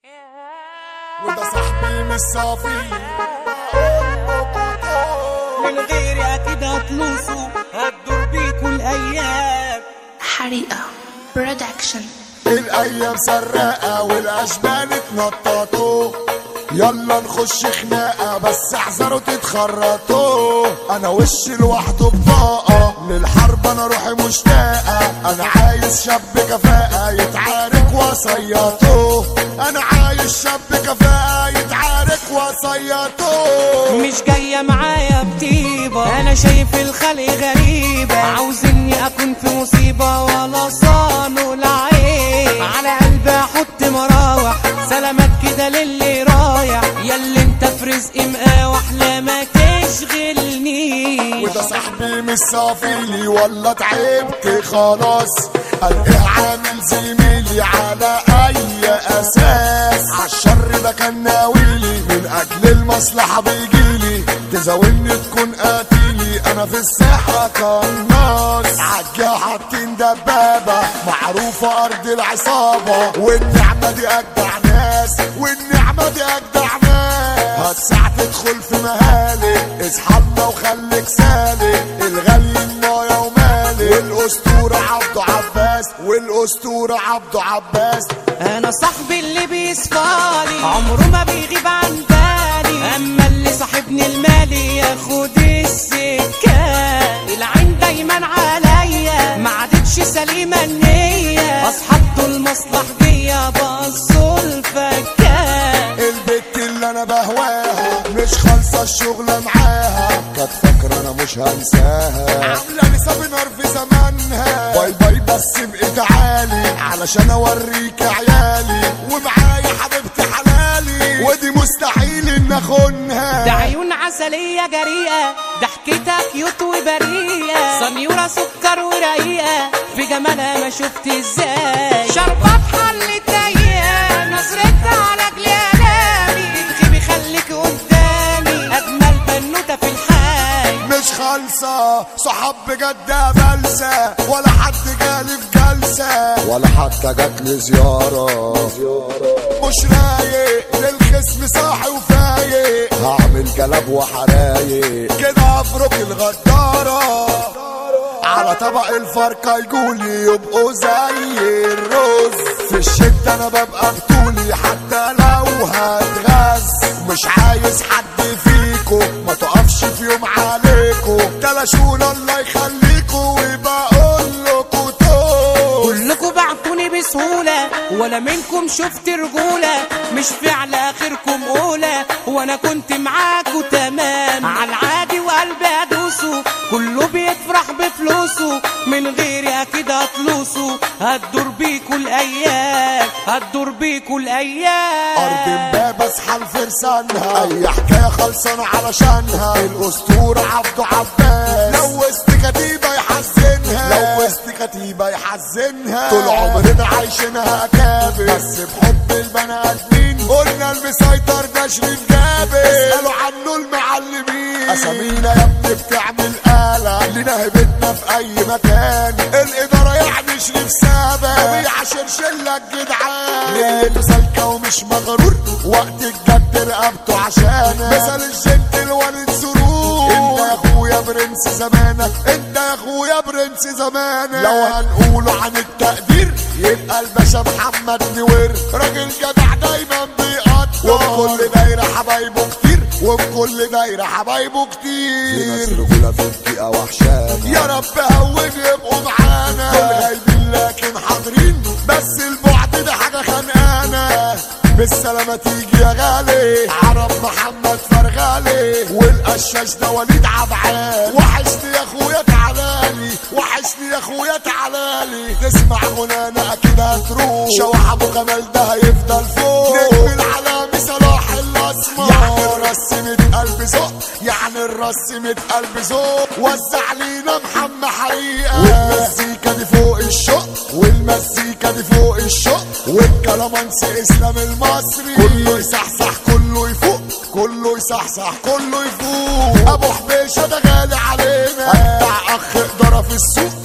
وده صاحبي مش صافي من غيري اكيد هتلوسوا هتدور بيكوا الايام حريقة برودكشن الايام سراقه والاشبال اتنططوا يلا نخش خناقه بس احذروا تتخرطوا انا وشي لوحده بطاقه للحرب انا روحي مشتاقه انا عايز شاب كفاءه يتعارك وصياته انا عايز شاب كفاءه يتعارك وصياته مش جاية معايا بطيبة أنا شايف الخلق غريبة عاوزني أكون في مصيبة ولا صان ولا عيب على قلبي أحط مراوح سلامات كده للي رايح ياللي انت في رزقي مقاوح لا ما تشغلنيش وده صاحبي مش صافيلي ولا تعبت خلاص قال ايه عامل زميلي على اي اساس عالشر ده كان ناويلي من اجل المصلحه بيجيلي تزاولني تكون قاتلي انا في الساحه قناص عالجا حاطين دبابه معروفه ارض العصابه والنعمه دي اجدع ناس والنعمه دي اجدع ناس هتساعة تدخل في مهالك اصحابنا وخليك سالك الغالي المايه ومالك والاسطوره عبده عباس والاسطوره عبده عباس انا صاحبي اللي بيصفالي عمره ما بيغيب عن بالي اما اللي صاحبني المالي ياخد السكه العين دايما عليا ما عادتش سليمه النيه اصحابته المصلحجيه بصوا الفكه البت اللي انا بهواها مش خالصه الشغله معاها كانت فاكره انا مش هنساها عامله لي سابينار في زمانها باي باي بس بقيت عالي علشان اوريك عيالي ومعايا حبيبتي حلالي ودي مستحيل ان اخونها ده عيون عسلية جريئة ضحكتها كيوت وبريئة سنيورة سكر ورقيقة في جمالها ما شفت ازاي شربات حل ضيقة نظرتها على جلالي بتغيبي خليك قدامي أجمل بنوتة في الحي مش خالصة صحاب بجد بلسة ولا حد جالي في جلسة ولا حتى جات لي زيارة مش رايق للخصم صاحي وفايق هعمل جلب وحرايق كده افرك الغدارة على طبق الفرقة يقولي يبقوا زي الرز في الشدة انا ببقى بطولي حتى لو هتغز مش عايز حد فيكو ما تقفش في يوم عليكو تلاشونا الله يخليكو وبقول لكو توز كلكوا بعتوني بسهولة ولا منكم شفت رجولة مش فعل آخركم أولى وأنا كنت معاكوا تمام على العادي وقلبي أدوسه كله بيفرح بفلوسه من غيري أكيد هتلوسه هتدور بيكوا الأيام هتدور بيكوا ارض الأيام امبابة اصحى لفرسانها اي حكاية خلصانة علشانها الاسطورة عبده عباس لو وسط كتيبة يحزنها لو وسط كتيبة يحزنها طول عمرنا عايشينها اكابر بس بحب البني ادمين قلنا المسيطر ده شريف جابر اسألوا عنه المعلمين اسامينا يا ابني بتعمل آلة لينا هيبتنا في اي مكان الادارة يعني شريف سابق بيعاشر شلة جدعان ليلته سالكة ومش مغرور وقت الجد رقبته عشانك مثل الجنتل والد سرور انت يا اخويا برنس زمانك انت يا اخويا برنس زمانك لو هنقوله عن التقدير يبقى الباشا محمد نوير راجل جدع دايما بيقدر وبكل دايرة حبايبه كتير وبكل دايرة حبايبه كتير ناس رجولة في الدقيقة وحشانة يا رب هون يبقوا معانا دول غايبين لكن حاضرين بس البعد ده حاجة خانقانا بالسلامة تيجي يا غالي عرب محمد فرغالي والقشاش ده وليد عبعال وحشني يا اخويا تعالالي وحشني يا اخويا تعالالي تسمع غنانا اكيد هتروح شوح ابو جمال ده هيفضل فوق نجم العالمي صلاح الاسمر يعني الرس ميت قلب ذوق يعني الرس ميت قلب ذوق وزع لينا محمد حقيقه والمزيكا دي فوق الشوق والمزيكا دي فوق الشوق والكلامانسي اسلام المصري كله يصحصح كله يفوق كله يصحصح كله يفوق ابو حبيشه ده غالي علينا بتاع اخ اداره في السوق